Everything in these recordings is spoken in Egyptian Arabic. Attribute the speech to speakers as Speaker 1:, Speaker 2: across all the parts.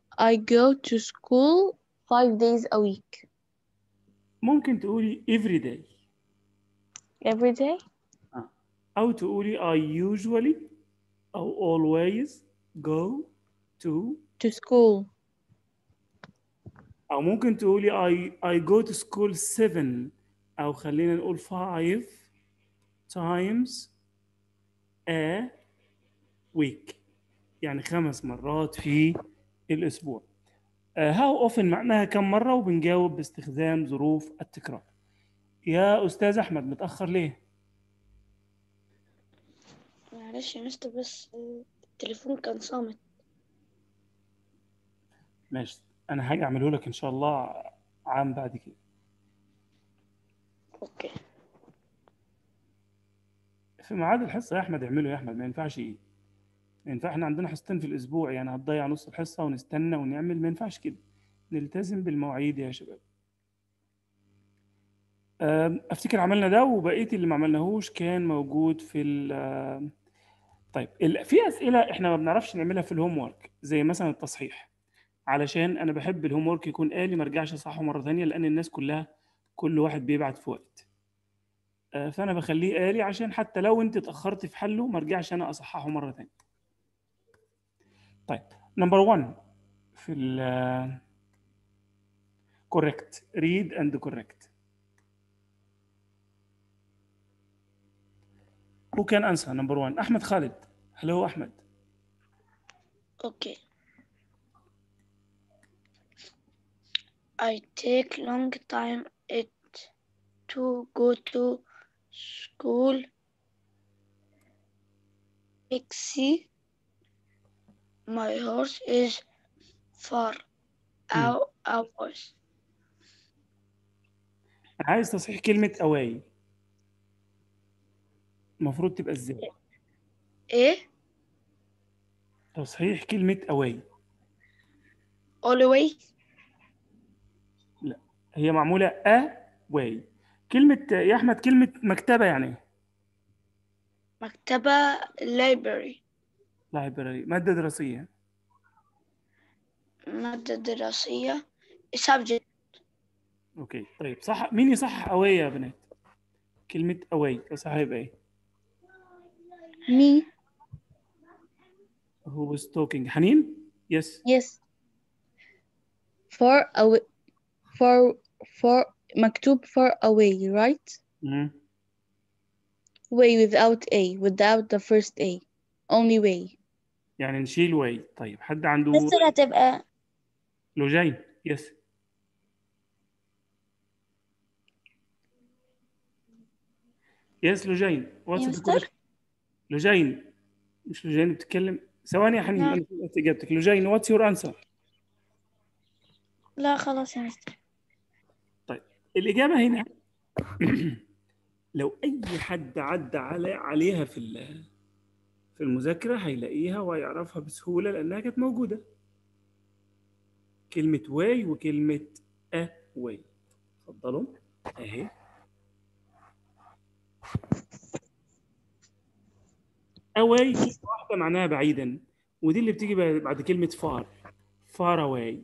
Speaker 1: I go to school five days a week.
Speaker 2: ممكن تقولي every day
Speaker 1: Every day?
Speaker 2: أو تقولي I usually أو always go to
Speaker 1: To school.
Speaker 2: أو ممكن تقولي I I go to school seven أو خلينا نقول five times a week يعني خمس مرات في الأسبوع. آه، how often معناها كم مرة وبنجاوب باستخدام ظروف التكرار. يا أستاذ أحمد متأخر ليه؟
Speaker 3: معلش يا مستر بس التليفون كان صامت
Speaker 2: ماشي أنا هاجي أعمله لك إن شاء الله عام بعد كده.
Speaker 3: اوكي
Speaker 2: في ميعاد الحصة يا أحمد اعمله يا أحمد ما ينفعش إيه؟ ما ينفع إحنا عندنا حصتين في الأسبوع يعني هتضيع نص الحصة ونستنى ونعمل ما ينفعش كده. نلتزم بالمواعيد يا شباب. أم، افتكر عملنا ده وبقيه اللي ما عملناهوش كان موجود في ال آم، طيب ال- في اسئله احنا ما بنعرفش نعملها في الهوم ورك زي مثلا التصحيح علشان انا بحب الهوم ورك يكون آلي ما ارجعش اصححه مره ثانيه لان الناس كلها كل واحد بيبعت في وقت آه، فانا بخليه آلي عشان حتى لو انت اتاخرت في حله ما ارجعش انا اصححه مره ثانيه طيب نمبر 1 في ال correct read and correct Who can answer number one? أحمد خالد. Hello أحمد.
Speaker 3: اوكي I take long time it to go to school Pixie my horse is far out hours
Speaker 2: عايز تصحيح كلمة away. المفروض تبقى ازاي؟
Speaker 3: ايه
Speaker 2: تصحيح كلمة away.
Speaker 3: always
Speaker 2: هي معمولة away. كلمة يا أحمد كلمة مكتبة يعني إيه؟
Speaker 3: مكتبة library
Speaker 2: library مادة دراسية.
Speaker 3: مادة دراسية subject
Speaker 2: أوكي طيب صح مين يصحح away يا بنات؟ كلمة away يصح هيبقى إيه؟
Speaker 1: Me?
Speaker 2: Who was talking؟ حنين؟ Yes.
Speaker 1: Yes. Far away. Far, far, مكتوب far away, right?
Speaker 2: مم.
Speaker 1: Way without A, without the first A. Only way.
Speaker 2: يعني نشيل way. طيب حد عنده
Speaker 3: مستر هتبقى
Speaker 2: لوجين؟ Yes. Yes لوجين. What's
Speaker 3: يا
Speaker 2: the
Speaker 3: مستر؟
Speaker 2: correct- لوجين مش لوجين بتتكلم ثواني يا حنين
Speaker 3: نعم.
Speaker 2: انا سمعت اجابتك لوجين واتس يور انسر
Speaker 3: لا خلاص يا مستر
Speaker 2: الاجابه هنا لو اي حد عدى على عليها في ال- في المذاكره هيلاقيها وهيعرفها بسهوله لانها كانت موجوده كلمه واي وكلمه ا واي اتفضلوا اهي اواي كلمه واحده معناها بعيدا ودي اللي بتيجي بعد كلمه فار فار اواي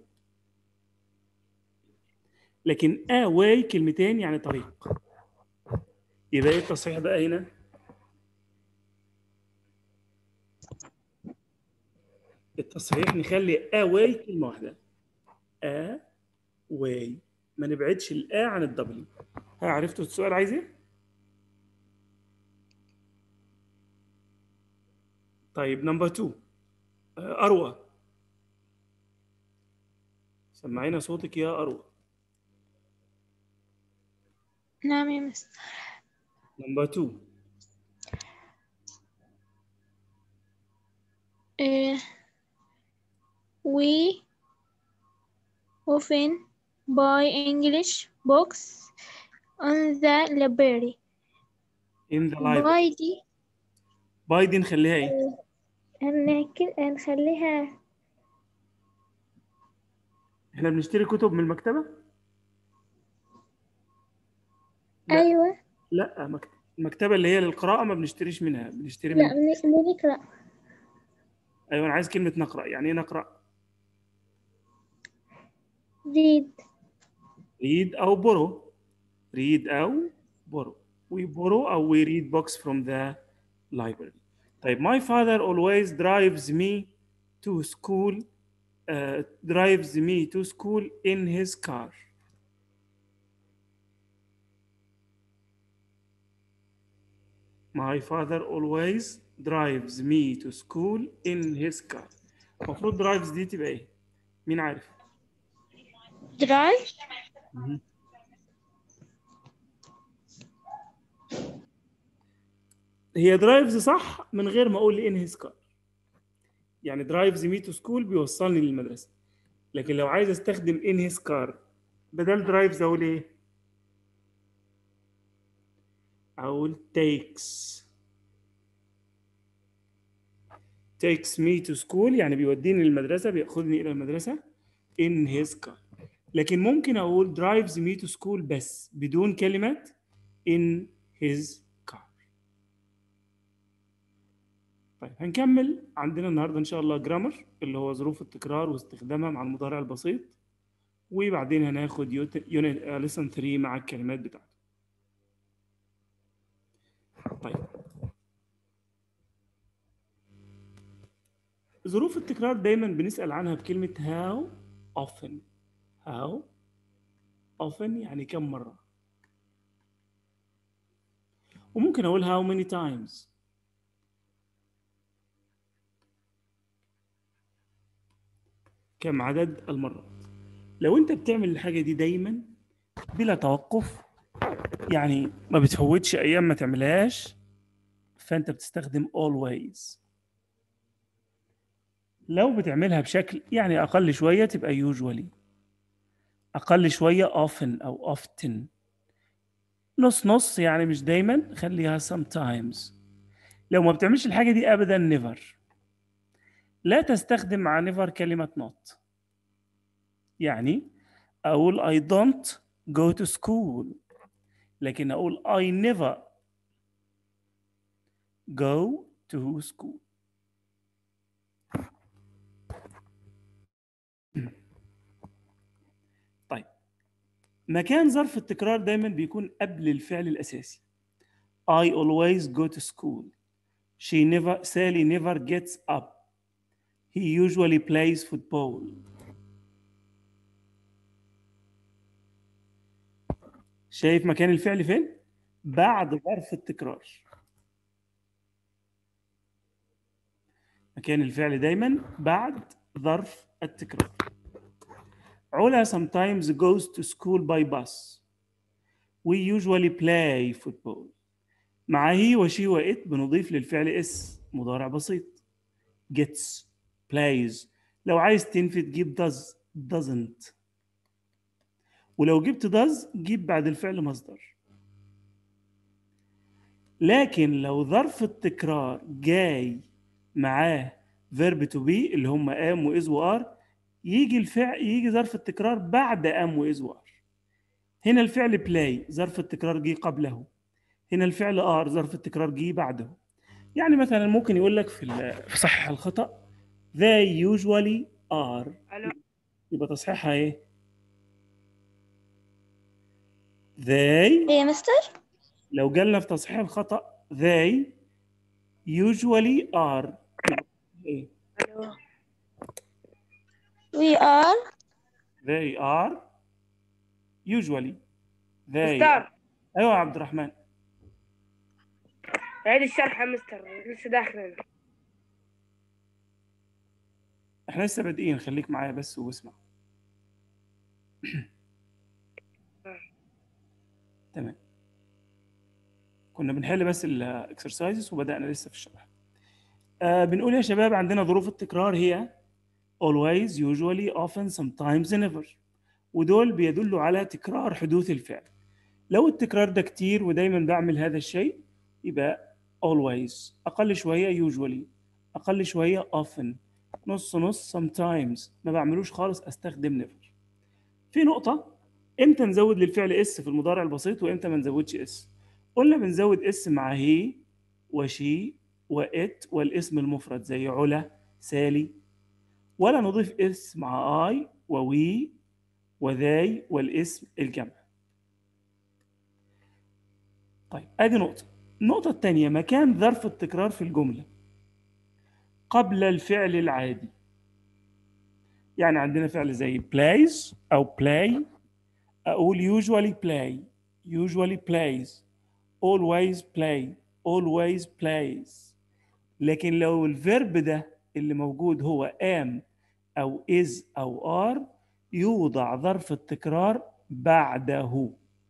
Speaker 2: لكن اواي كلمتين يعني طريق يبقى ايه التصحيح بقى هنا التصحيح نخلي اواي كلمه واحده ا واي ما نبعدش الا عن الدبليو ها عرفتوا السؤال عايز ايه طيب نمبر 2 اروى سمعينا صوتك يا اروى
Speaker 3: نعم يا مستر
Speaker 2: نمبر 2
Speaker 3: Uh, we often buy English books on the library.
Speaker 2: in the library
Speaker 3: buy دي
Speaker 2: باي دي نخليها ايه
Speaker 3: هنك- هنخليها
Speaker 2: احنا بنشتري كتب من المكتبه لا.
Speaker 3: أيوة
Speaker 2: لا مكت- المكتبه اللي هي للقراءه ما بنشتريش منها بنشتري
Speaker 3: لا
Speaker 2: من
Speaker 3: بن- بنقرأ
Speaker 2: ايوه انا عايز كلمه نقرا يعني ايه نقرا
Speaker 3: read
Speaker 2: read أو borrow read أو borrow we borrow أو we read books from the library طيب my father always drives me to school uh, drives me to school in his car my father always drives me to school in his car المفروض drives دي تبقى ايه مين عارف
Speaker 3: drive
Speaker 2: هي درايفز صح من غير ما اقول ان هيز كار يعني درايفز مي تو سكول بيوصلني للمدرسه لكن لو عايز استخدم ان هيز كار بدل درايفز اقول ايه اقول takes takes me to school يعني بيوديني للمدرسه بياخذني الى المدرسه in his car لكن ممكن اقول drives me to school بس بدون كلمه in his car طيب هنكمل عندنا النهارده ان شاء الله جرامر اللي هو ظروف التكرار واستخدامها مع المضارع البسيط وبعدين هناخد يونت ليسن 3 مع الكلمات بتاعته طيب ظروف التكرار دايما بنسأل عنها بكلمة how often how often يعني كم مرة وممكن أقول how many times كم عدد المرات لو انت بتعمل الحاجة دي دايما بلا توقف يعني ما بتفوتش ايام ما تعملهاش فانت بتستخدم always لو بتعملها بشكل يعني اقل شوية تبقى usually اقل شوية often او often نص نص يعني مش دايما خليها sometimes لو ما بتعملش الحاجة دي ابدا never لا تستخدم مع never كلمة not يعني أقول I don't go to school لكن أقول I never go to school طيب مكان ظرف التكرار دايما بيكون قبل الفعل الأساسي I always go to school She never Sally never gets up He usually plays football. شايف مكان الفعل فين؟ بعد ظرف التكرار. مكان الفعل دايما بعد ظرف التكرار. علا sometimes goes to school by bus. We usually play football. مع هي وشي وإت بنضيف للفعل اس مضارع بسيط. gets plays لو عايز تنفي تجيب does doesn't ولو جبت does جيب بعد الفعل مصدر لكن لو ظرف التكرار جاي معاه verb to be اللي هم am و is و are يجي الفعل يجي ظرف التكرار بعد am و is و are هنا الفعل play ظرف التكرار جه قبله هنا الفعل are ظرف التكرار جه بعده يعني مثلا ممكن يقول لك في في صحح الخطأ they usually are يبقى تصحيحها ايه they
Speaker 3: ايه يا مستر
Speaker 2: لو جالنا في تصحيح الخطأ they usually are يبقى ايه
Speaker 3: we are
Speaker 2: they are usually they
Speaker 4: مستر
Speaker 2: ايوه يا عبد الرحمن
Speaker 4: عيد الشرح يا مستر لسه داخل أنا.
Speaker 2: احنا لسه بادئين خليك معايا بس واسمع تمام كنا بنحل بس الاكسرسايزز وبدأنا لسه في الشرح آه بنقول يا شباب عندنا ظروف التكرار هي always usually often sometimes never ودول بيدلوا على تكرار حدوث الفعل لو التكرار ده كتير ودايما بعمل هذا الشيء يبقى always أقل شوية usually أقل شوية often نص نص sometimes ما بعملوش خالص استخدم never في نقطة امتى نزود للفعل اس في المضارع البسيط وامتى ما نزودش اس قلنا بنزود اس مع هي وشي وات والاسم المفرد زي علا سالي ولا نضيف اس مع اي ووي وذاي والاسم الجمع طيب ادي نقطة النقطة الثانية مكان ظرف التكرار في الجملة قبل الفعل العادي يعني عندنا فعل زي plays أو play أقول usually play usually plays always play always plays لكن لو الفيرب ده اللي موجود هو am أو is أو are يوضع ظرف التكرار بعده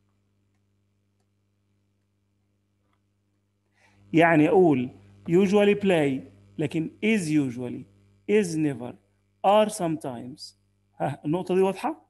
Speaker 2: يعني أقول usually play لكن is usually is never are sometimes ها النقطة دي واضحة؟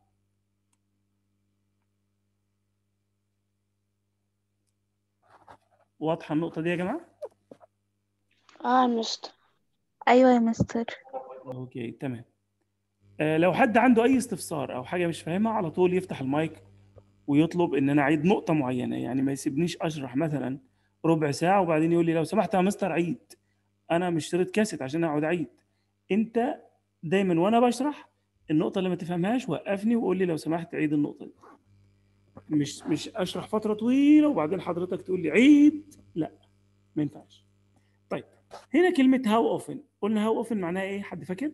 Speaker 2: واضحة النقطة دي يا جماعة؟
Speaker 3: اه يا مستر
Speaker 1: أيوة يا مستر
Speaker 2: اوكي تمام آه لو حد عنده اي استفسار او حاجه مش فاهمها على طول يفتح المايك ويطلب ان انا اعيد نقطه معينه يعني ما يسيبنيش اشرح مثلا ربع ساعه وبعدين يقول لي لو سمحت يا مستر عيد انا مش شريط كاسيت عشان اقعد اعيد انت دايما وانا بشرح النقطه اللي ما تفهمهاش وقفني وقول لي لو سمحت عيد النقطه دي مش مش اشرح فتره طويله وبعدين حضرتك تقول لي عيد لا ما ينفعش طيب هنا كلمه هاو اوفن قلنا هاو اوفن معناها ايه حد فاكر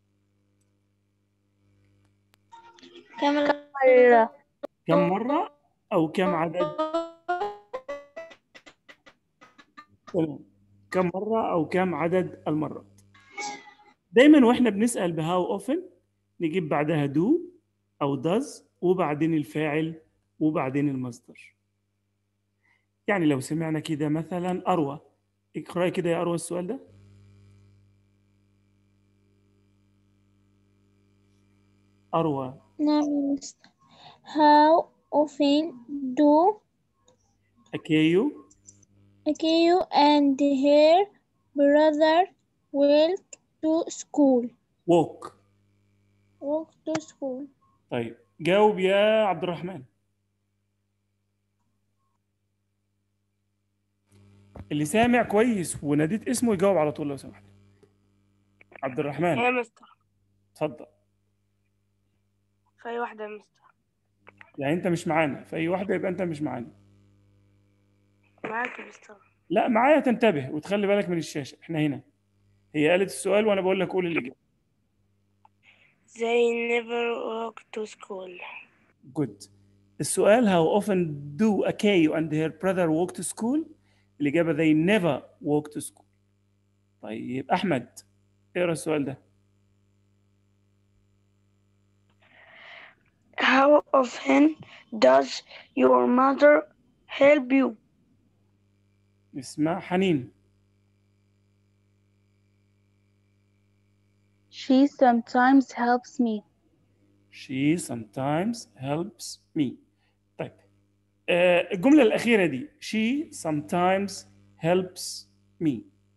Speaker 3: كم
Speaker 1: مرة
Speaker 2: كم مرة أو كم عدد تمام كم مرة أو كم عدد المرات دايما واحنا بنسأل بهاو اوفن نجيب بعدها دو أو does وبعدين الفاعل وبعدين المصدر يعني لو سمعنا كده مثلا أروى اقرأي كده يا أروى السؤال ده أروى
Speaker 5: نعم يا مستر. How often do
Speaker 2: أكيو
Speaker 5: Akiyu and her brother walk to school?
Speaker 2: walk
Speaker 5: Walk to school.
Speaker 2: طيب جاوب يا عبد الرحمن اللي سامع كويس وناديت اسمه يجاوب على طول لو سمحت عبد الرحمن
Speaker 4: يا مستر
Speaker 2: اتفضل
Speaker 4: في أي واحدة يا مستر
Speaker 2: يعني انت مش معانا في اي واحده يبقى انت مش معانا
Speaker 4: معاك يا مستر
Speaker 2: لا معايا تنتبه وتخلي بالك من الشاشه احنا هنا هي قالت السؤال وانا بقول لك قول الاجابه
Speaker 4: They never walk to school
Speaker 2: good السؤال how often do Akayu and her brother walk to school الاجابه they never walk to school طيب احمد اقرا السؤال ده
Speaker 3: How often does your mother help you?
Speaker 2: اسمع حنين
Speaker 1: She sometimes helps me.
Speaker 2: She sometimes helps me. طيب آه الجملة الأخيرة دي She sometimes helps me.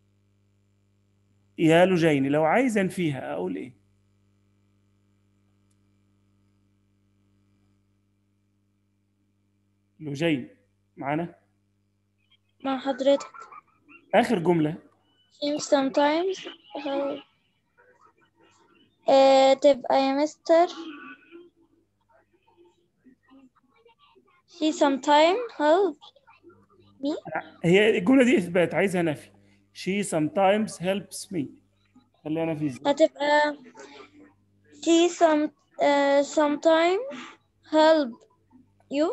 Speaker 2: يا لجيني لو عايز أنفيها أقول إيه؟ لجين معانا
Speaker 5: مع حضرتك.
Speaker 2: آخر جملة
Speaker 5: She sometimes help. آه تبقى يا مستر She sometimes help.
Speaker 2: هي الجملة دي إثبات عايزها نفي. She sometimes helps me. خليها نفي إزاي؟
Speaker 5: هتبقى She some uh, sometimes help you.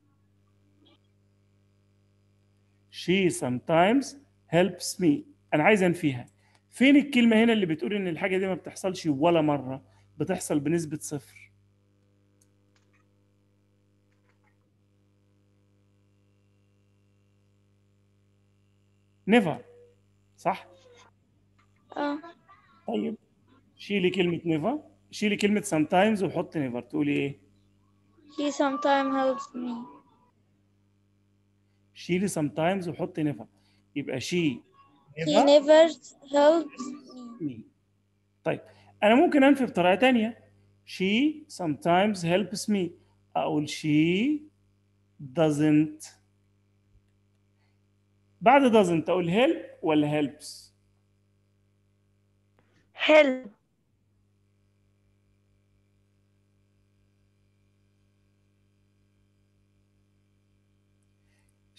Speaker 2: She sometimes helps me. أنا عايز أنفيها. فين الكلمة هنا اللي بتقول إن الحاجة دي ما بتحصلش ولا مرة؟ بتحصل بنسبة صفر. never صح؟
Speaker 5: اه
Speaker 2: طيب شيلي كلمة never شيلي كلمة sometimes وحط never تقولي إيه؟
Speaker 5: She sometimes helps me.
Speaker 2: شيلي sometimes وحط never يبقى she
Speaker 5: He
Speaker 2: never
Speaker 5: never helps me.
Speaker 2: me. طيب أنا ممكن أنفي بطريقة تانية she sometimes helps me أقول she doesn't بعد doesn't أقول help ولا helps
Speaker 3: Help.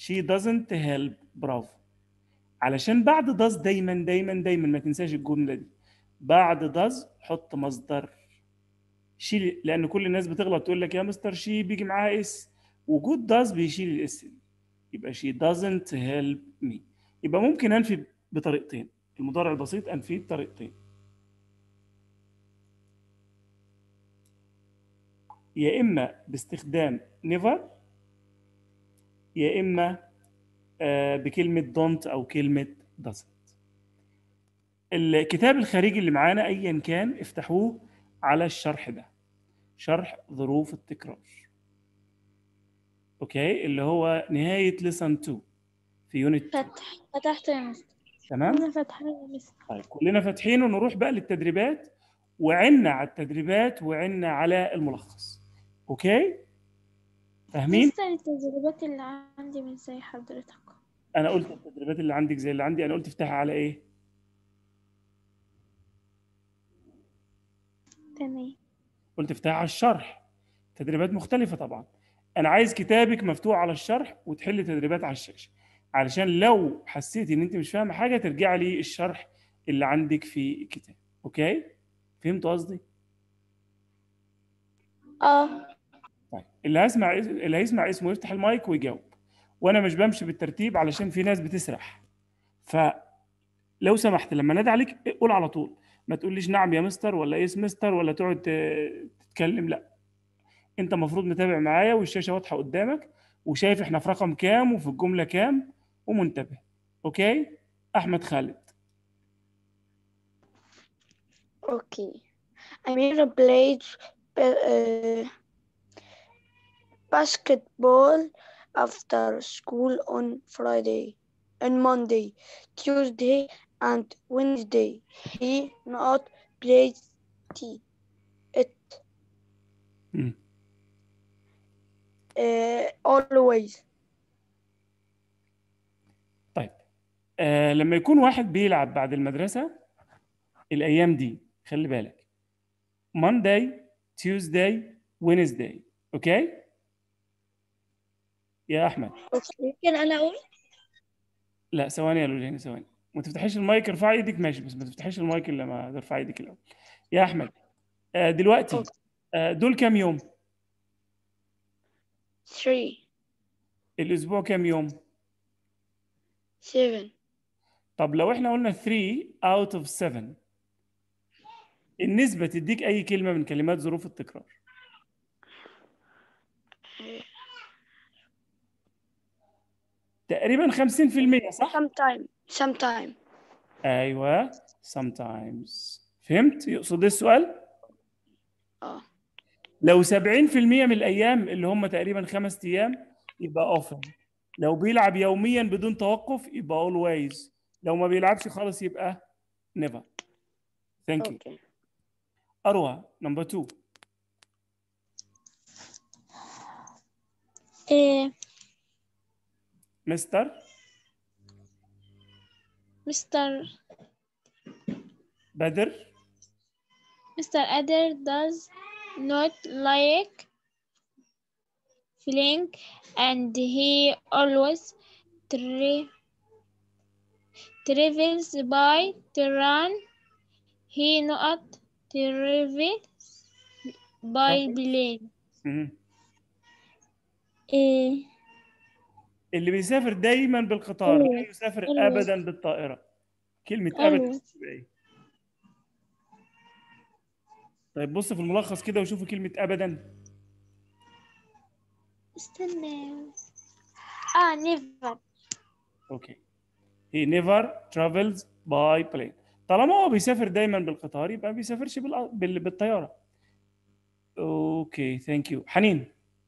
Speaker 2: she doesn't help برافو علشان بعد does دايما دايما دايما ما تنساش الجمله دي بعد does حط مصدر شيل لان كل الناس بتغلط تقول لك يا مستر شي بيجي معاها اس وجود does بيشيل الاس دي يبقى she doesn't help me يبقى ممكن انفي بطريقتين المضارع البسيط انفيه بطريقتين يا اما باستخدام never يا اما آه، بكلمه don't او كلمه doesn't الكتاب الخارجي اللي معانا ايا كان افتحوه على الشرح ده شرح ظروف التكرار اوكي اللي هو نهايه لسن 2 في يونت 2
Speaker 5: فتح فتحت يا مستر
Speaker 2: تمام
Speaker 5: أنا فاتحة يا مستر
Speaker 2: طيب كلنا فاتحين ونروح بقى للتدريبات وعنا على التدريبات وعنا على الملخص اوكي فاهمين
Speaker 5: مستر التدريبات اللي عندي من زي حضرتك
Speaker 2: انا قلت التدريبات اللي عندك زي اللي عندي انا قلت افتحها على ايه
Speaker 5: تمام
Speaker 2: قلت افتحها على الشرح تدريبات مختلفه طبعا انا عايز كتابك مفتوح على الشرح وتحل تدريبات على الشاشه علشان لو حسيتي ان انت مش فاهمه حاجه ترجعي لي الشرح اللي عندك في الكتاب اوكي فهمتوا قصدي
Speaker 5: اه
Speaker 2: طيب اللي هيسمع اللي هيسمع اسمه يفتح المايك ويجاوب وانا مش بمشي بالترتيب علشان في ناس بتسرح فلو سمحت لما نادي عليك قول على طول ما تقوليش نعم يا مستر ولا ايه مستر ولا تقعد ت- تتكلم لا انت المفروض متابع معايا والشاشه واضحه قدامك وشايف احنا في رقم كام وفي الجمله كام ومنتبه اوكي احمد خالد
Speaker 3: Okay. Amira plays uh, basketball after school on Friday, on Monday, Tuesday, and Wednesday. He not plays t- it
Speaker 2: مم.
Speaker 3: uh, always.
Speaker 2: طيب آه لما يكون واحد بيلعب بعد المدرسة الأيام دي خلي بالك Monday Tuesday Wednesday أوكي يا أحمد
Speaker 5: ممكن أنا أقول
Speaker 2: لا ثواني يا لولين ثواني ما تفتحيش المايك ارفعي ايدك ماشي بس ما تفتحيش المايك الا ما ترفعي ايدك الاول يا احمد آه دلوقتي آه دول كام يوم
Speaker 3: Three,
Speaker 2: الاسبوع كام يوم
Speaker 3: seven,
Speaker 2: طب لو احنا قلنا 3 out of 7 النسبة تديك أي كلمة من كلمات ظروف التكرار تقريبا 50% صح؟
Speaker 3: sometime, sometime.
Speaker 2: أيوه sometimes فهمت؟ يقصد إيه السؤال؟
Speaker 3: اه
Speaker 2: لو 70% من الأيام اللي هم تقريبا خمس أيام يبقى often لو بيلعب يوميا بدون توقف يبقى always لو ما بيلعبش خالص يبقى never thank you
Speaker 3: Okay.
Speaker 2: أروى number 2
Speaker 5: إيه
Speaker 2: مستر
Speaker 5: مستر
Speaker 2: بدر
Speaker 5: Mr. Adair does not like flying and he always tra- travels by train. He not travels by plane.
Speaker 2: مم.
Speaker 5: إيه
Speaker 2: اللي بيسافر دايما بالقطار لا
Speaker 5: Always.
Speaker 2: يسافر
Speaker 5: Always.
Speaker 2: ابدا بالطائره كلمه ابدا
Speaker 5: Always.
Speaker 2: تبقى ايه طيب بص في الملخص كده وشوفوا كلمه ابدا
Speaker 5: استنى اه never
Speaker 2: اوكي he never travels by plane طالما هو بيسافر دايما بالقطار يبقى ما بيسافرش بالأ- بال- بالطياره اوكي ثانك يو حنين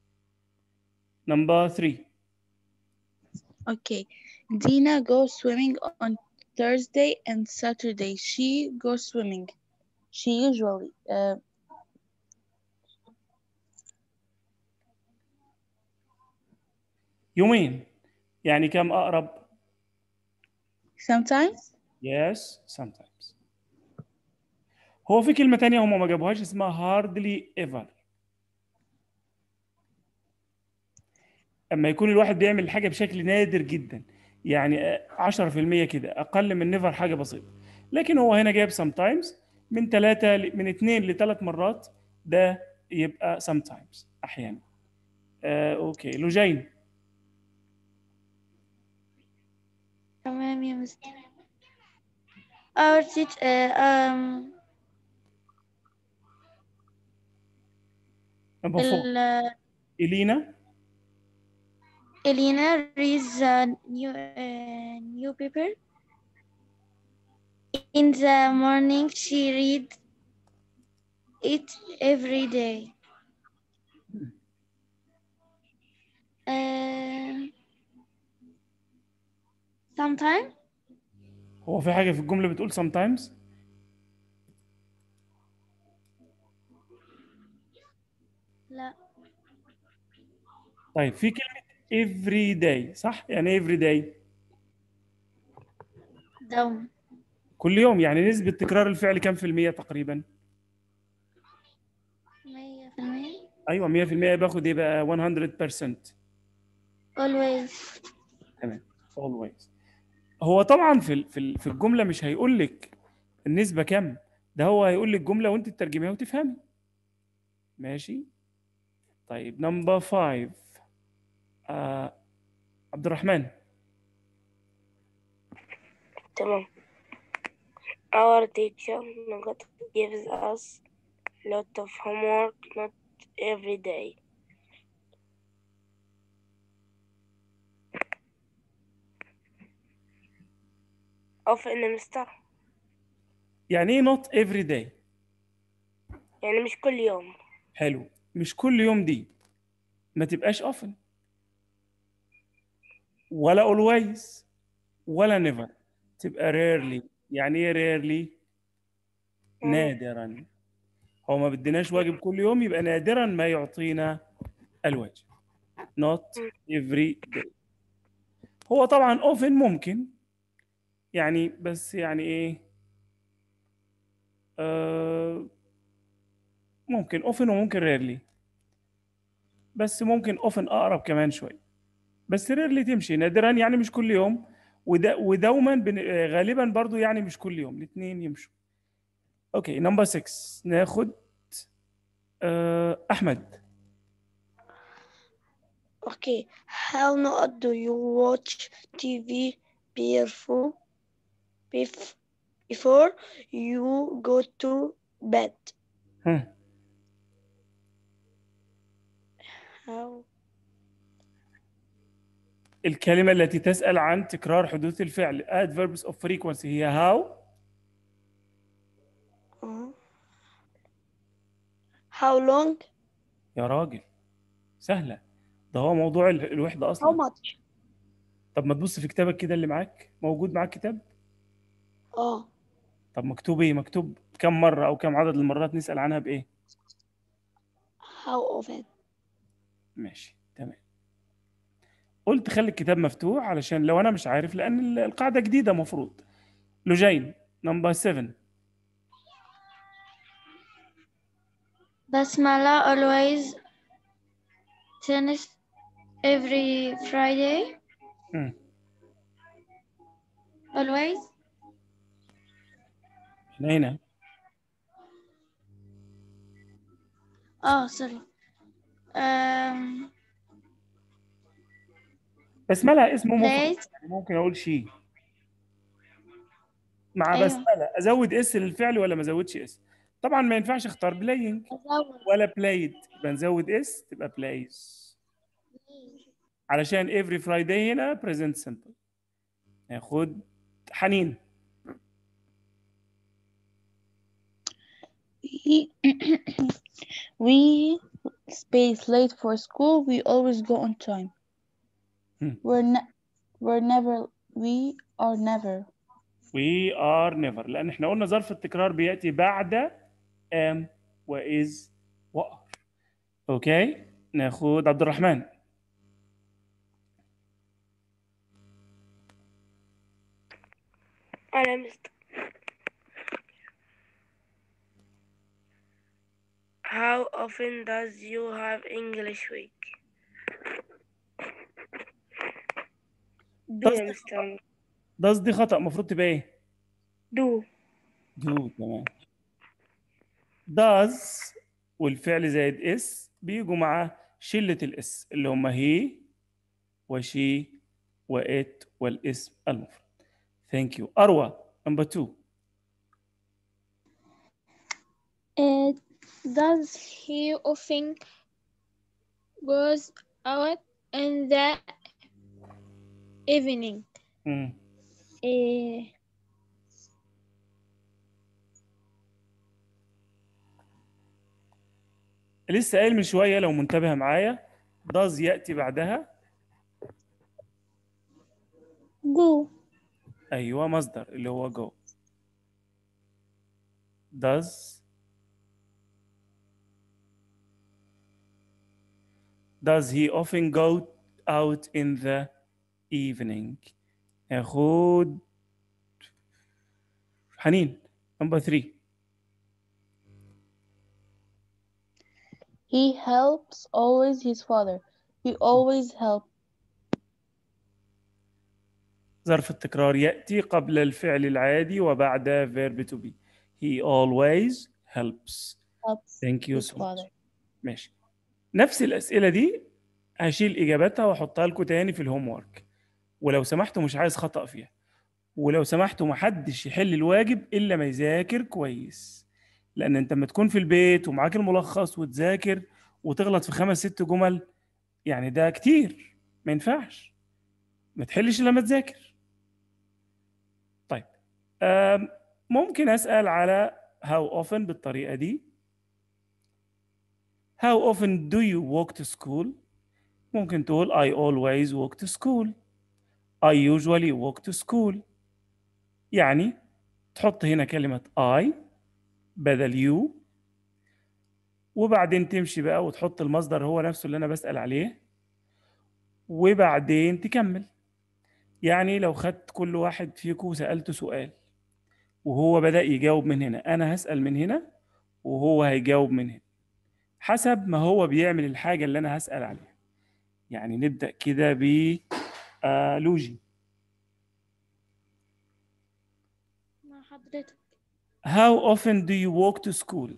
Speaker 2: نمبر 3
Speaker 1: Okay. Dina goes swimming on Thursday and Saturday. She goes swimming. She usually uh,
Speaker 2: يومين يعني كم اقرب
Speaker 1: sometimes.
Speaker 2: Yes, sometimes. هو في كلمة تانية هم ما جابوهاش اسمها hardly ever. اما يكون الواحد بيعمل الحاجه بشكل نادر جدا يعني 10% كده اقل من نيفر حاجه بسيطه لكن هو هنا جايب sometimes من ثلاثة من اثنين لثلاث مرات ده يبقى sometimes احيانا آه اوكي لوجين
Speaker 6: تمام يا مستر our teach uh, um
Speaker 2: نمبر 4
Speaker 6: ال-
Speaker 2: الينا
Speaker 6: Elena reads a new uh, new paper. In the morning, she reads it every day. Uh, sometime
Speaker 2: هو في حاجه في الجمله بتقول sometimes
Speaker 6: لا
Speaker 2: طيب في كلمه every day صح يعني إيه every day
Speaker 6: دوم
Speaker 2: كل يوم يعني نسبه تكرار الفعل كم في المية تقريبا
Speaker 6: مية في المية
Speaker 2: ايوه 100% باخد ايه بقى 100%
Speaker 6: always
Speaker 2: تمام always هو طبعا في ال- في ال- في الجمله مش هيقول لك النسبه كام ده هو هيقول لك جمله وانت تترجميها وتفهمي ماشي طيب نمبر 5 آه عبد الرحمن
Speaker 4: تمام our teacher not gives us lot of homework not every day often مستر
Speaker 2: يعني ايه not every day
Speaker 4: يعني مش كل يوم
Speaker 2: حلو مش كل يوم دي ما تبقاش often ولا always ولا never تبقى rarely يعني ايه rarely نادرا هو ما بدناش واجب كل يوم يبقى نادرا ما يعطينا الواجب not every day هو طبعا often ممكن يعني بس يعني ايه آه ممكن often وممكن rarely بس ممكن often اقرب كمان شوي بس rarely تمشي نادرا يعني مش كل يوم ودا ودوما بن... آه، غالبا برضو يعني مش كل يوم الاثنين يمشوا اوكي نمبر 6 ناخد آه احمد
Speaker 3: Okay. How not do you watch TV before bef- before you go to bed?
Speaker 2: هم.
Speaker 3: How
Speaker 2: الكلمة التي تسأل عن تكرار حدوث الفعل adverbs of frequency هي how
Speaker 3: uh, how long?
Speaker 2: يا راجل سهلة ده هو موضوع ال- الوحدة
Speaker 3: How
Speaker 2: أصلا
Speaker 3: much?
Speaker 2: طب ما تبص في كتابك كده اللي معاك موجود معاك كتاب
Speaker 3: اه
Speaker 2: طب مكتوب ايه مكتوب كم مرة أو كم عدد المرات نسأل عنها بإيه
Speaker 3: how often?
Speaker 2: ماشي تمام قلت خلي الكتاب مفتوح علشان لو أنا مش عارف لأن ال- القاعدة جديدة مفروض لوجين نمبر 7
Speaker 6: Basmala always tennis every Friday.
Speaker 2: مم.
Speaker 6: Always.
Speaker 2: هنا هنا
Speaker 6: Oh, sorry. Um,
Speaker 2: بسملة اسمه مفرد
Speaker 6: place.
Speaker 2: يعني ممكن أقول شيء مع
Speaker 6: أيوة.
Speaker 2: بسملة أزود اس للفعل ولا ما أزودش اس طبعا ما ينفعش اختار بلاينج
Speaker 6: أزود.
Speaker 2: ولا بلايد يبقى نزود اس تبقى بلايز علشان every Friday هنا present simple ناخد حنين
Speaker 1: We, we space late for school. We always go on time.
Speaker 2: Hmm.
Speaker 1: We're ne- we're never we are never.
Speaker 2: we are never لأن احنا قلنا ظرف التكرار بيأتي بعد am و is و are أوكي ناخد عبد الرحمن
Speaker 4: أنا مست How often does you have English week? دو يا مستر
Speaker 2: does دي خطأ المفروض تبقى ايه؟
Speaker 4: دو
Speaker 2: do تمام does والفعل زائد اس بيجوا مع شلة الاس اللي هم هي وشي وات والاسم المفرد ثانك يو أروى نمبر 2
Speaker 5: Uh, does he often goes out in the evening?
Speaker 2: مم.
Speaker 5: Uh,
Speaker 2: لسه قايل من شوية لو منتبه معايا does يأتي بعدها
Speaker 5: go.
Speaker 2: أيوة مصدر اللي هو go does does he often go out in the evening ياخد حنين number three
Speaker 1: He helps always his father. He always helps.
Speaker 2: ظرف التكرار يأتي قبل الفعل العادي وبعد verb to be he always helps
Speaker 1: helps
Speaker 2: thank you
Speaker 1: his
Speaker 2: so much
Speaker 1: father.
Speaker 2: ماشي نفس الأسئلة دي هشيل إجاباتها وأحطها لكم تاني في الهوم ورك ولو سمحتوا مش عايز خطأ فيها ولو سمحتوا محدش يحل الواجب إلا ما يذاكر كويس لأن أنت لما تكون في البيت ومعاك الملخص وتذاكر وتغلط في خمس ست جمل يعني ده كتير ما ينفعش ما تحلش إلا ما تذاكر طيب آم، ممكن أسأل على how often بالطريقة دي How often do you walk to school? ممكن تقول I always walk to school. I usually walk to school. يعني تحط هنا كلمة I بدل you وبعدين تمشي بقى وتحط المصدر هو نفسه اللي أنا بسأل عليه وبعدين تكمل يعني لو خدت كل واحد فيكم وسألته سؤال وهو بدأ يجاوب من هنا أنا هسأل من هنا وهو هيجاوب من هنا حسب ما هو بيعمل الحاجة اللي أنا هسأل عليها يعني نبدأ كده ب آه، لوجي
Speaker 5: مع حضرتك.
Speaker 2: How often do you walk to school?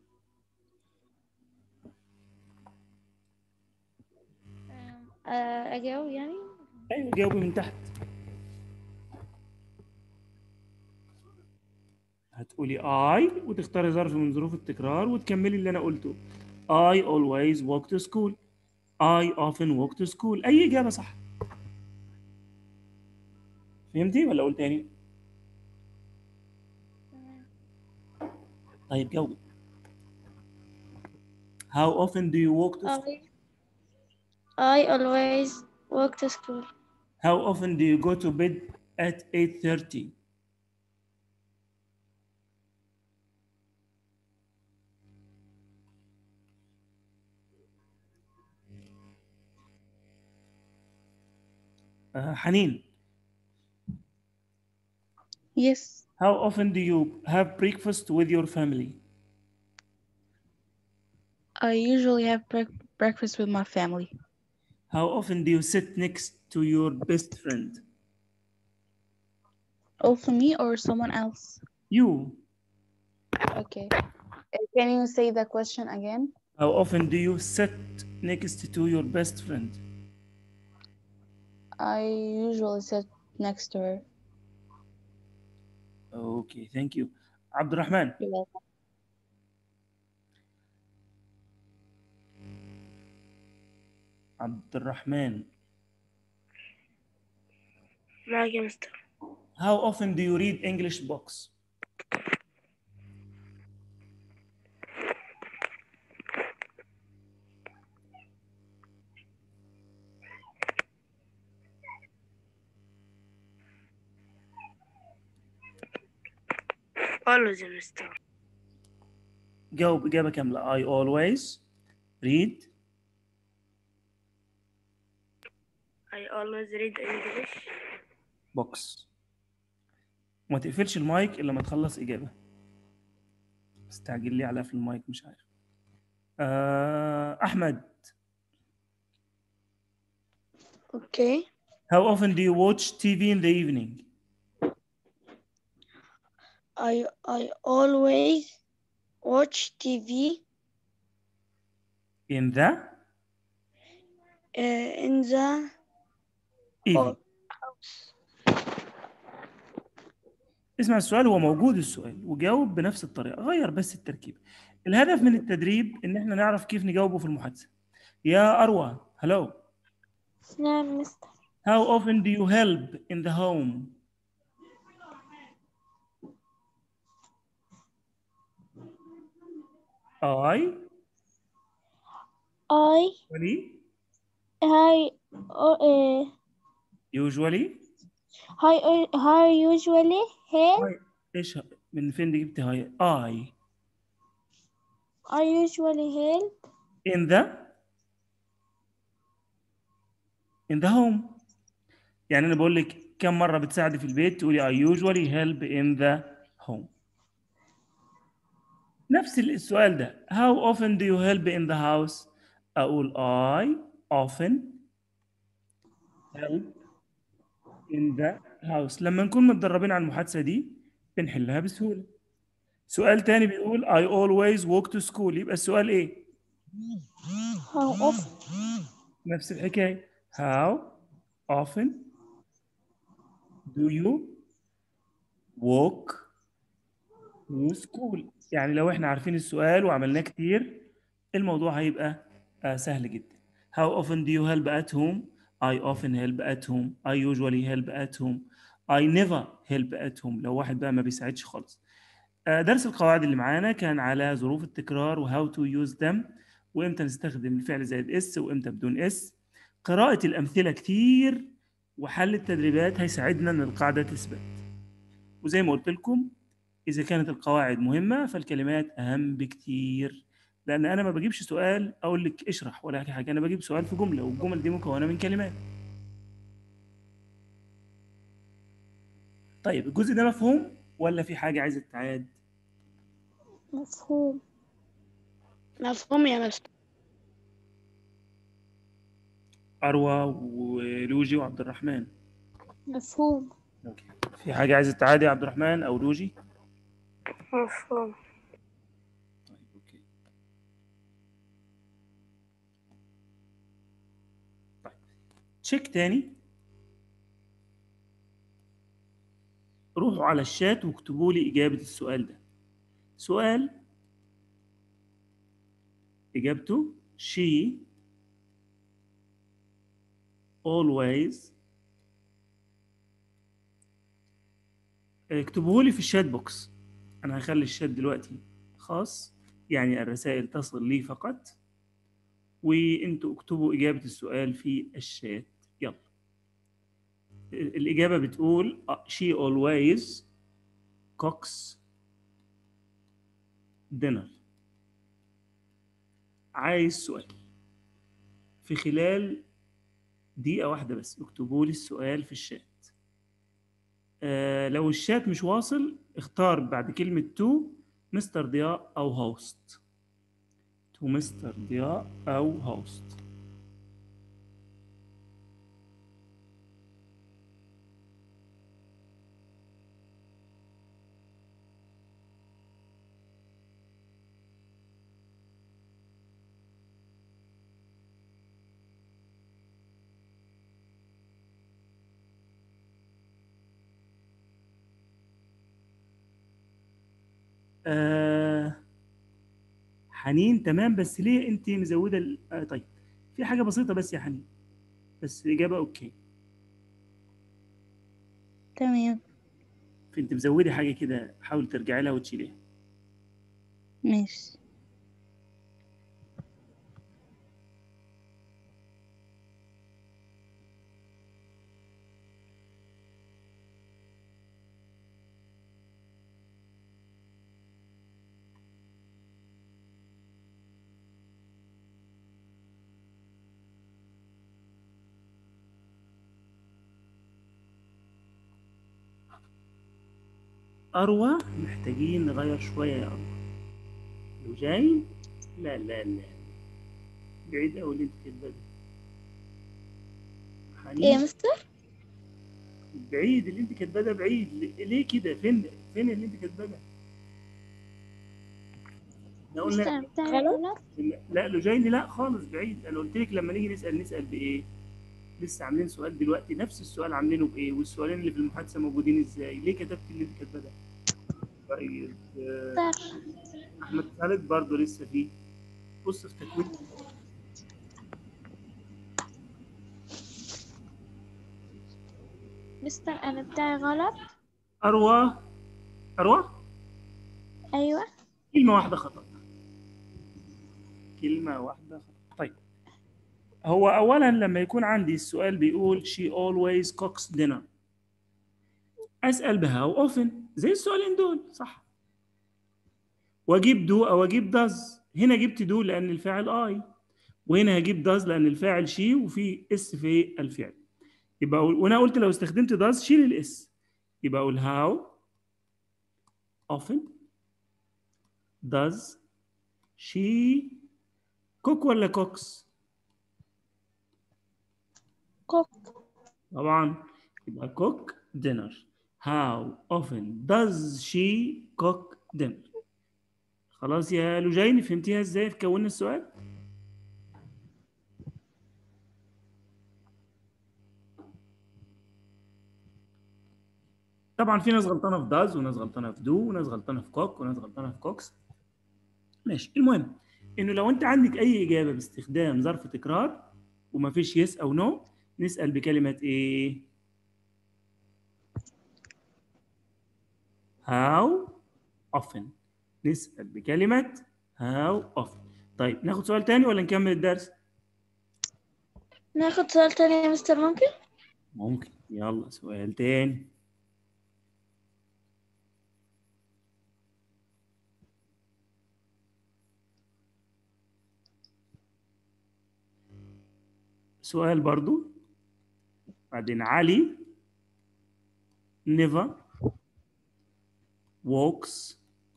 Speaker 5: Um, uh, أجاوب يعني؟
Speaker 2: أيوة جاوبي من تحت هتقولي I وتختاري ظرف من ظروف التكرار وتكملي اللي أنا قلته I always walk to school I often walk to school أي إجابة صح فهمتي ولا أقول تاني؟ طيب جاوبي How often do you walk to school?
Speaker 6: I, I always walk to school.
Speaker 2: How often do you go to bed at 8:30? Uh, Hanin,
Speaker 1: Yes,
Speaker 2: how often do you have breakfast with your family?
Speaker 1: I usually have brec breakfast with my family.
Speaker 2: How often do you sit next to your best friend?
Speaker 1: Also me or someone else?
Speaker 2: You.
Speaker 1: Okay. Uh, Can you say the question again?
Speaker 2: How often do you sit next to your best friend?
Speaker 1: I usually sit next to her.
Speaker 2: Okay, thank you. Abdurrahman,
Speaker 1: You're welcome.
Speaker 2: Abdurrahman,
Speaker 4: معك يا مستر
Speaker 2: how often do you read English books?
Speaker 4: always يا مستر
Speaker 2: جاوب إجابة كاملة I always read
Speaker 4: I always read English
Speaker 2: books وما تقفلش المايك إلا ما تخلص إجابة استعجل لي على في المايك مش عارف آه أحمد
Speaker 3: Okay.
Speaker 2: How often do you watch TV in the evening?
Speaker 3: I I always watch TV
Speaker 2: In the
Speaker 3: uh, in the
Speaker 2: evening. اسمع السؤال هو موجود السؤال وجاوب بنفس الطريقة غير بس التركيب الهدف من التدريب ان احنا نعرف كيف نجاوبه في المحادثة يا أروى hello
Speaker 5: نعم مستر
Speaker 2: how often do you help in the home I
Speaker 5: I
Speaker 2: usually
Speaker 5: I uh,
Speaker 2: usually
Speaker 5: I I usually help
Speaker 2: ايش من فين دي جبت هاي I
Speaker 5: I usually help
Speaker 2: in the in the home يعني انا بقول لك كم مره بتساعدي في البيت تقولي I usually help in the home نفس السؤال ده how often do you help in the house اقول I often help in the house لما نكون متدربين على المحادثه دي بنحلها بسهوله سؤال تاني بيقول I always walk to school يبقى السؤال ايه
Speaker 5: how often
Speaker 2: نفس الحكاية how often do you walk to school يعني لو احنا عارفين السؤال وعملناه كتير الموضوع هيبقى آه، سهل جدا how often do you help at home I often help at home I usually help at home I never help at home لو واحد بقى ما بيساعدش خالص آه، درس القواعد اللي معانا كان على ظروف التكرار وهاو تو يوز them وامتى نستخدم الفعل زائد اس وامتى بدون اس قراءة الأمثلة كتير وحل التدريبات هيساعدنا إن القاعدة تثبت وزي ما قلت لكم إذا كانت القواعد مهمة فالكلمات أهم بكتير لأن أنا ما بجيبش سؤال أقول لك اشرح ولا أحكي حاجة أنا بجيب سؤال في جملة والجمل دي مكونة من كلمات طيب الجزء ده مفهوم ولا في حاجة عايزة تتعاد؟
Speaker 5: مفهوم
Speaker 3: مفهوم يا مستر
Speaker 2: أروى ولوجي وعبد الرحمن
Speaker 5: مفهوم
Speaker 2: أوكي. في حاجة عايزة تتعاد يا عبد الرحمن أو لوجي؟
Speaker 4: مفهوم
Speaker 2: طيب اوكي طيب تشيك تاني روحوا على الشات واكتبوا لي إجابة السؤال ده سؤال إجابته she always اكتبوه لي في الشات بوكس انا هخلي الشات دلوقتي خاص يعني الرسائل تصل لي فقط وانتوا اكتبوا اجابه السؤال في الشات يلا الاجابه بتقول she always cooks dinner عايز سؤال في خلال دقيقه واحده بس اكتبوا لي السؤال في الشات آه، لو الشات مش واصل اختار بعد كلمة تو مستر ضياء أو هوست تو مستر ضياء أو هوست آه حنين تمام بس ليه انت مزوده ال... آه طيب في حاجه بسيطه بس يا حنين بس الاجابه اوكي
Speaker 1: تمام
Speaker 2: فانت مزودي حاجه كده حاول ترجعي لها وتشيليها
Speaker 1: ماشي
Speaker 2: اروى محتاجين نغير شويه يا اروى لو جاي لا لا لا بعيد قوي اللي انت كاتباه ده
Speaker 6: ايه يا
Speaker 2: حنين
Speaker 6: مستر
Speaker 2: بعيد اللي انت كاتباه ده بعيد ليه- ليه كده فين فين اللي انت كاتباه ده احنا قلنا
Speaker 5: مستر بتاعي غلط
Speaker 2: لا لوجيني لا خالص بعيد انا قلت لك لما نيجي نسال نسال بايه لسه عاملين سؤال دلوقتي نفس السؤال عاملينه بايه والسؤالين اللي في المحادثه موجودين ازاي ليه كتبت اللي انت كاتباه ده طيب آه،
Speaker 5: مستر
Speaker 2: احمد خالد برضه لسه فيه بص في تكوين
Speaker 5: مستر أنا بتاعي غلط
Speaker 2: اروى اروى
Speaker 5: أيوة
Speaker 2: كلمه واحده خطا كلمه واحده خطا طيب هو اولا لما يكون عندي السؤال بيقول she always cooks dinner اسال بها how often زي السؤالين دول صح واجيب دو او اجيب does هنا جبت دو لان الفاعل اي وهنا هجيب does لان الفاعل شي وفي اس في الفعل يبقى أقول وانا قلت لو استخدمت does شيل الاس يبقى اقول how often does she cook ولا cooks
Speaker 5: كوك
Speaker 2: طبعا يبقى cook dinner how often does she cook dinner خلاص يا لوجين فهمتيها ازاي في كوننا السؤال طبعا في ناس غلطانه في داز وناس غلطانه في دو وناس غلطانه في كوك وناس غلطانه في كوكس ماشي المهم انه لو انت عندك اي اجابه باستخدام ظرف تكرار وما فيش يس او نو نسال بكلمه ايه how often نسال بكلمه how often طيب ناخد سؤال تاني ولا نكمل الدرس
Speaker 6: ناخد سؤال تاني يا مستر ممكن
Speaker 2: ممكن يلا سؤال تاني سؤال برضو بعدين علي never walks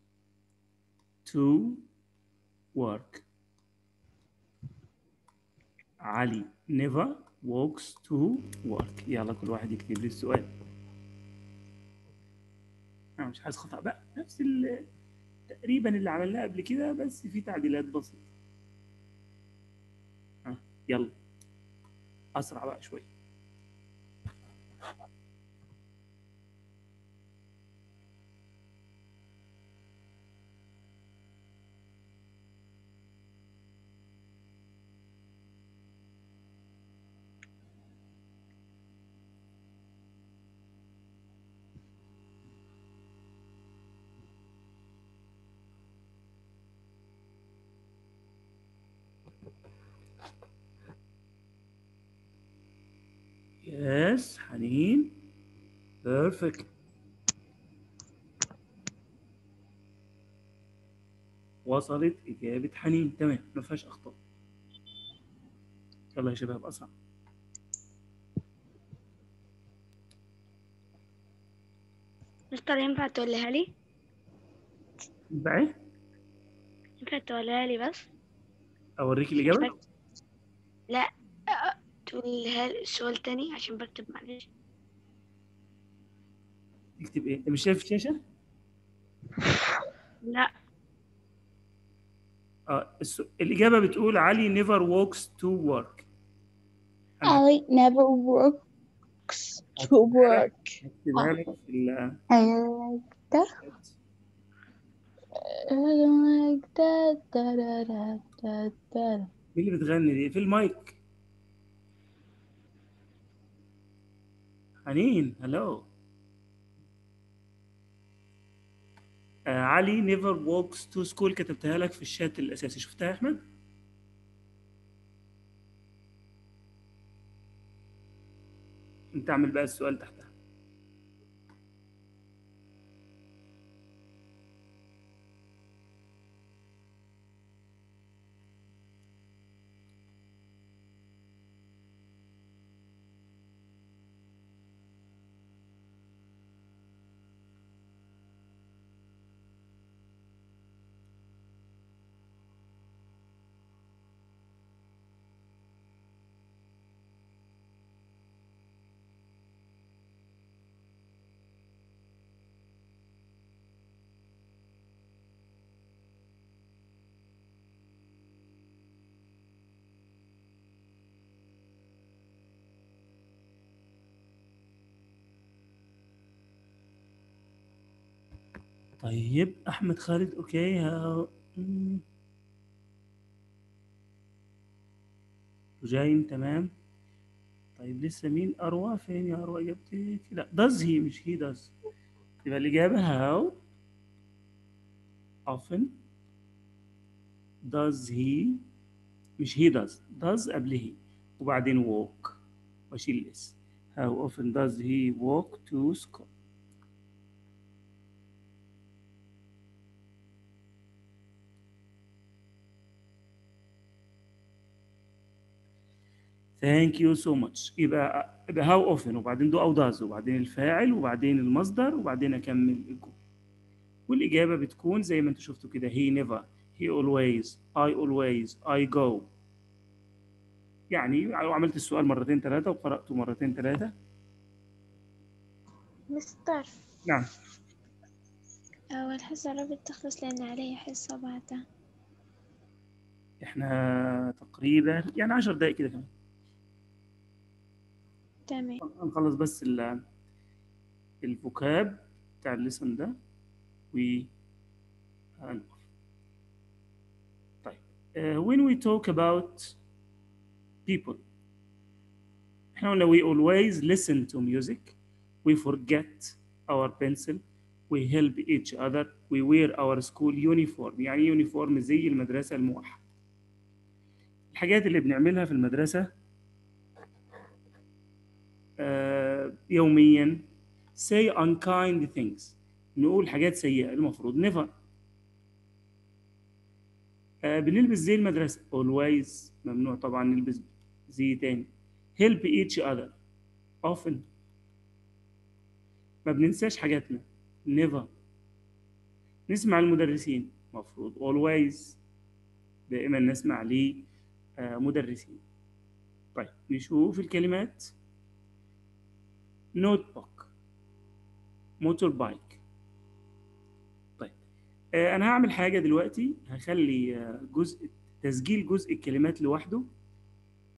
Speaker 2: to work علي never walks to work يلا كل واحد يكتب لي السؤال انا مش عايز خطأ بقى نفس ال- تقريبا اللي عملناه قبل كده بس في تعديلات بسيطة ها يلا اسرع بقى شوية يس حنين بيرفكت وصلت إجابة حنين تمام ما فيهاش أخطاء يلا يا شباب أسرع
Speaker 6: مستر ينفع تقولها لي
Speaker 2: بقى إيه؟
Speaker 6: ينفع تقولها لي بس
Speaker 2: أوريك الإجابة
Speaker 6: لا أ- تقولها لي سؤال تاني عشان بكتب معلش
Speaker 2: اكتب إيه أنت مش شايف الشاشة؟
Speaker 6: لا
Speaker 2: آه الس... الإجابة بتقول علي never walks to work
Speaker 1: Ali never works to work.
Speaker 2: هكتبها لك في ال...
Speaker 1: I like that. I don't like that. Da, da, da, da, da.
Speaker 2: مين اللي بتغني دي؟ في المايك حنين هلو آه علي نيفر ووكس تو سكول كتبتها لك في الشات الاساسي شفتها يا احمد انت اعمل بقى السؤال تحتها طيب احمد خالد اوكي ها مم. وجاين تمام طيب لسه مين اروى فين يا اروى اجابتك لا does he مش he does يبقى الاجابه how often does he مش he does does قبل he وبعدين walk واشيل الاس how often does he walk to school Thank you so much يبقى يبقى how often وبعدين do أو does وبعدين الفاعل وبعدين المصدر وبعدين أكمل الجملة والإجابة بتكون زي ما أنتوا شفتوا كده he never he always I always I go يعني لو عملت السؤال مرتين ثلاثة وقرأته مرتين ثلاثة
Speaker 7: مستر
Speaker 2: نعم
Speaker 7: أول حصة قربت تخلص لأن علي حصة بعدها
Speaker 2: احنا تقريبا يعني 10 دقائق كده كمان
Speaker 7: تمام
Speaker 2: هنخلص بس ال الفوكاب بتاع الليسون ده و هنقف طيب uh, when we talk about people احنا قلنا we always listen to music we forget our pencil we help each other we wear our school uniform يعني يونيفورم زي المدرسة الموحد الحاجات اللي بنعملها في المدرسة آه، يوميا say unkind things نقول حاجات سيئة المفروض never آه، بنلبس زي المدرسة always ممنوع طبعا نلبس زي تاني help each other often ما بننساش حاجاتنا never نسمع المدرسين مفروض always دائما نسمع لمدرسين طيب نشوف الكلمات نوت بوك موتور بايك طيب آه، انا هعمل حاجه دلوقتي هخلي آه، جزء تسجيل جزء الكلمات لوحده